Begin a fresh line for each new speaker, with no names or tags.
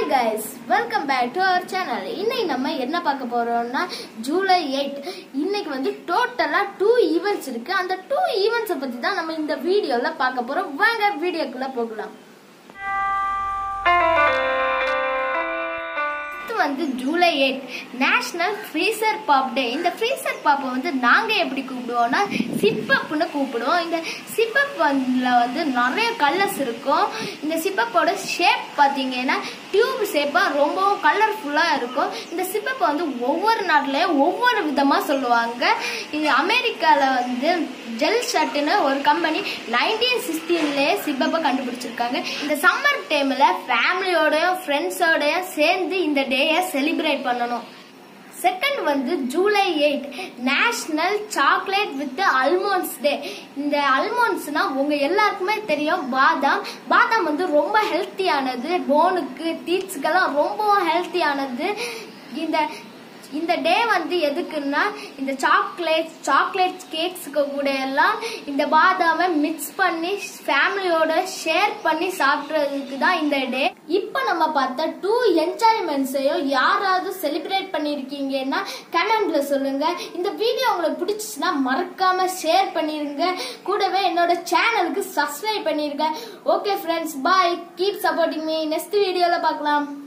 hi guys welcome back to our channel இன்னைக்கு நம்ம என்ன பார்க்க போறோம்னா ஜூலை எயிட் இன்னைக்கு வந்து டோட்டலா டூ ஈவெண்ட்ஸ் இருக்கு அந்த டூ ஈவெண்ட்ஸை பத்தி தான் நம்ம இந்த வீடியோல பார்க்க போறோம் வாங்க வீடியோக்குள்ள போகலாம் அடுத்து வந்து July eight national freezer pop day இந்த ஃப்ரீசர் பாப்பை வந்து நாங்கள் எப்படி கூப்பிடுவோம்னா சிப்பப்னு கூப்பிடுவோம் இந்த சிப்பப் வந்து வந்து நிறைய கலர்ஸ் இருக்கும் இந்த சிப்பப்போட ஷேப் பார்த்தீங்கன்னா டியூப் ஷேப்பாக ரொம்பவும் கலர்ஃபுல்லாக இருக்கும் இந்த சிப்பப்பை வந்து ஒவ்வொரு நாட்டிலையும் ஒவ்வொரு விதமாக சொல்லுவாங்க இது அமெரிக்காவில் வந்து ஜெல் ஷர்ட்னு ஒரு கம்பெனி நைன்டீன் சிக்ஸ்டீன்லேயே சிப்பப்பை கண்டுபிடிச்சிருக்காங்க இந்த சம்மர் டைமில் ஃபேமிலியோடயும் ஃப்ரெண்ட்ஸோடயும் சேர்ந்து இந்த டேயை செலிப்ரேட் பண்ணணும் செகண்ட் வந்து July eight national chocolate with almonds day இந்த அல்மோண்ட்ஸ்னா உங்க எல்லாருக்குமே தெரியும் பாதாம் பாதாம் வந்து ரொம்ப ஹெல்த்தியானது போனுக்கு டீத்ஸ்க்கெல்லாம் ரொம்பவும் ஹெல்த்தியானது இந்த இந்த டே வந்து எதுக்குன்னா இந்த சாக்லேட் சாக்லேட் கேக்ஸுக்கு கூட எல்லாம் இந்த பாதாமை மிக்ஸ் பண்ணி ஃபேமிலியோட ஷேர் பண்ணி சாப்பிட்றதுக்கு தான் இந்த டே இப்போ நம்ம பார்த்த டூ என்ஜாய்மெண்ட்ஸையும் யாராவது செலிப்ரேட் பண்ணியிருக்கீங்கன்னா கமெண்ட்ல சொல்லுங்க இந்த வீடியோ உங்களுக்கு பிடிச்சிச்சுன்னா மறக்காம ஷேர் பண்ணிருங்க கூடவே என்னோட சேனலுக்கு சப்ஸ்கிரைப் பண்ணிருங்க okay friends bye keep supporting me next வீடியோல பார்க்கலாம்